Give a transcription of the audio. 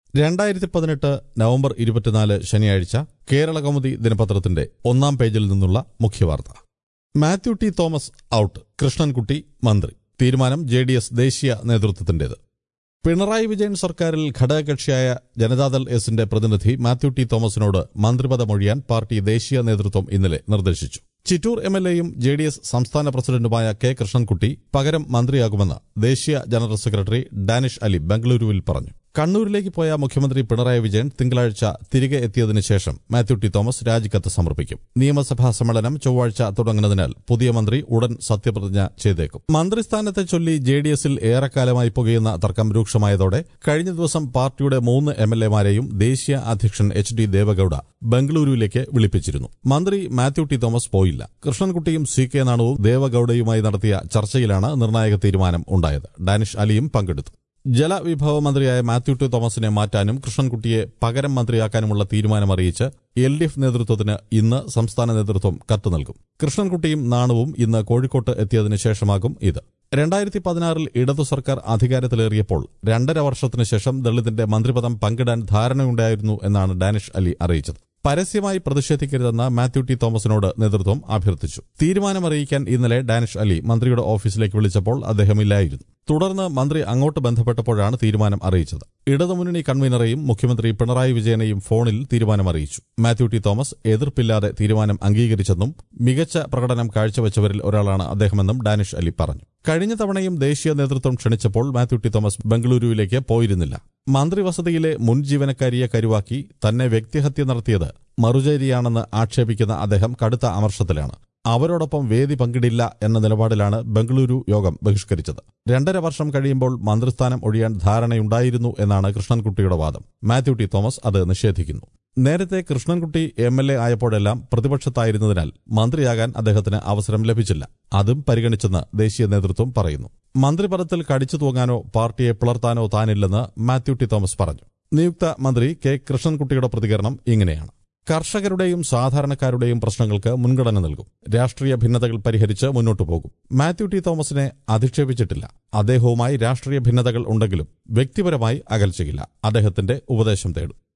രണ്ടായിരത്തി പതിനെട്ട് നവംബർ ഇരുപത്തിനാല് ശനിയാഴ്ച കേരള കൗമുദി ദിനപത്രത്തിന്റെ ഒന്നാം പേജിൽ നിന്നുള്ള മുഖ്യവാർത്ത Mathew T Thomas out Krishnankutty മന്ത്രി തീരുമാനം ജെ ഡി എസ് ദേശീയ നേതൃത്വത്തിന്റേത് പിണറായി വിജയൻ സർക്കാരിൽ ഘടകകക്ഷിയായ ജനതാദൾ എസിന്റെ പ്രതിനിധി മാത്യു ടി തോമസിനോട് മന്ത്രിപദമൊഴിയാൻ പാർട്ടി ദേശീയ നേതൃത്വം ഇന്നലെ നിർദ്ദേശിച്ചു ചിറ്റൂർ എം എൽ എയും ജെ ഡി എസ് സംസ്ഥാന പ്രസിഡന്റുമായ കെ കൃഷ്ണൻകുട്ടി പകരം മന്ത്രിയാകുമെന്ന് ദേശീയ ജനറൽ സെക്രട്ടറി ഡാനിഷ് അലി ബംഗളൂരുവിൽ പറഞ്ഞു കണ്ണൂരിലേക്ക് പോയ മുഖ്യമന്ത്രി പിണറായി വിജയൻ തിങ്കളാഴ്ച തിരികെ എത്തിയതിനു ശേഷം മാത്യു ടി തോമസ് രാജിക്കത്ത് സമർപ്പിക്കും നിയമസഭാ സമ്മേളനം ചൊവ്വാഴ്ച തുടങ്ങുന്നതിനാൽ പുതിയ മന്ത്രി ഉടൻ സത്യപ്രതിജ്ഞ ചെയ്തേക്കും മന്ത്രിസ്ഥാനത്തെ ചൊല്ലി ജെ ഡി എസിൽ ഏറെക്കാലമായി പുകയുന്ന തർക്കം രൂക്ഷമായതോടെ കഴിഞ്ഞ ദിവസം പാർട്ടിയുടെ മൂന്ന് എം എൽ എമാരെയും ദേശീയ അധ്യക്ഷൻ എച്ച് ഡി ദേവഗൌഡ ബംഗളൂരുവിലേക്ക് വിളിപ്പിച്ചിരുന്നു മന്ത്രി മാത്യു ടി തോമസ് പോയില്ല കൃഷ്ണൻകുട്ടിയും സി കെ നാണുവും ദേവഗൌഡയുമായി നടത്തിയ ചർച്ചയിലാണ് നിർണായക തീരുമാനം ഉണ്ടായത് ഡാനിഷ് അലിയും പങ്കെടുത്തു ജലവിഭവ മന്ത്രിയായ മാത്യു ടി തോമസിനെ മാറ്റാനും കൃഷ്ണൻകുട്ടിയെ പകരം മന്ത്രിയാക്കാനുമുള്ള തീരുമാനമറിയിച്ച് എൽ ഡി എഫ് നേതൃത്വത്തിന് ഇന്ന് സംസ്ഥാന നേതൃത്വം കത്ത് നൽകും കൃഷ്ണൻകുട്ടിയും നാണുവും ഇന്ന് കോഴിക്കോട്ട് എത്തിയതിനു ശേഷമാകും ഇത് രണ്ടായിരത്തി പതിനാറിൽ ഇടതു സർക്കാർ അധികാരത്തിലേറിയപ്പോൾ രണ്ടര വർഷത്തിനു ശേഷം ദളിതിന്റെ മന്ത്രിപദം പങ്കിടാൻ ധാരണയുണ്ടായിരുന്നു എന്നാണ് ഡാനിഷ് അലി അറിയിച്ചത് പരസ്യമായി പ്രതിഷേധിക്കരുതെന്ന് മാത്യു ടി തോമസിനോട് നേതൃത്വം അഭ്യർത്ഥിച്ചു തീരുമാനമറിയിക്കാൻ ഇന്നലെ ഡാനിഷ് അലി മന്ത്രിയുടെ ഓഫീസിലേക്ക് വിളിച്ചപ്പോൾ അദ്ദേഹമില്ലായിരുന്നു തുടർന്ന് മന്ത്രി അങ്ങോട്ട് ബന്ധപ്പെട്ടപ്പോഴാണ് തീരുമാനം അറിയിച്ചത് ഇടതുമുന്നണി കൺവീനറെയും മുഖ്യമന്ത്രി പിണറായി വിജയനെയും ഫോണിൽ തീരുമാനമറിയിച്ചു മാത്യു ടി തോമസ് എതിർപ്പില്ലാതെ തീരുമാനം അംഗീകരിച്ചെന്നും മികച്ച പ്രകടനം കാഴ്ചവെച്ചവരിൽ ഒരാളാണ് അദ്ദേഹമെന്നും ഡാനിഷ് അലി പറഞ്ഞു കഴിഞ്ഞ തവണയും ദേശീയ നേതൃത്വം ക്ഷണിച്ചപ്പോൾ മാത്യു ടി തോമസ് ബംഗളൂരുവിലേക്ക് പോയിരുന്നില്ല മന്ത്രിവസതിയിലെ മുൻ ജീവനക്കാരിയെ കരുവാക്കി തന്നെ വ്യക്തിഹത്യ നടത്തിയത് മറുചേരിയാണെന്ന് ആക്ഷേപിക്കുന്ന അദ്ദേഹം കടുത്ത അമർഷത്തിലാണ് അവരോടൊപ്പം വേദി പങ്കിടില്ല എന്ന നിലപാടിലാണ് ബംഗളൂരു യോഗം ബഹിഷ്കരിച്ചത് രണ്ടര വർഷം കഴിയുമ്പോൾ മന്ത്രിസ്ഥാനം ഒഴിയാൻ ധാരണയുണ്ടായിരുന്നു എന്നാണ് കൃഷ്ണൻകുട്ടിയുടെ വാദം മാത്യു ടി തോമസ് അത് നിഷേധിക്കുന്നു നേരത്തെ കൃഷ്ണൻകുട്ടി എം എൽ എ ആയപ്പോഴെല്ലാം പ്രതിപക്ഷത്തായിരുന്നതിനാൽ മന്ത്രിയാകാൻ അദ്ദേഹത്തിന് അവസരം ലഭിച്ചില്ല അതും പരിഗണിച്ചെന്ന് ദേശീയ നേതൃത്വം പറയുന്നു മന്ത്രിപദത്തിൽ കടിച്ചു തൂങ്ങാനോ പാർട്ടിയെ പിളർത്താനോ താനില്ലെന്ന് മാത്യു ടി തോമസ് പറഞ്ഞു നിയുക്ത മന്ത്രി കെ കൃഷ്ണൻകുട്ടിയുടെ പ്രതികരണം ഇങ്ങനെയാണ് കർഷകരുടെയും സാധാരണക്കാരുടെയും പ്രശ്നങ്ങൾക്ക് മുൻഗണന നൽകും രാഷ്ട്രീയ ഭിന്നതകൾ പരിഹരിച്ച് മുന്നോട്ടു പോകും മാത്യു ടി തോമസിനെ അധിക്ഷേപിച്ചിട്ടില്ല അദ്ദേഹവുമായി രാഷ്ട്രീയ ഭിന്നതകൾ ഉണ്ടെങ്കിലും വ്യക്തിപരമായി അകൽച്ചയില്ല അദ്ദേഹത്തിന്റെ ഉപദേശം തേടും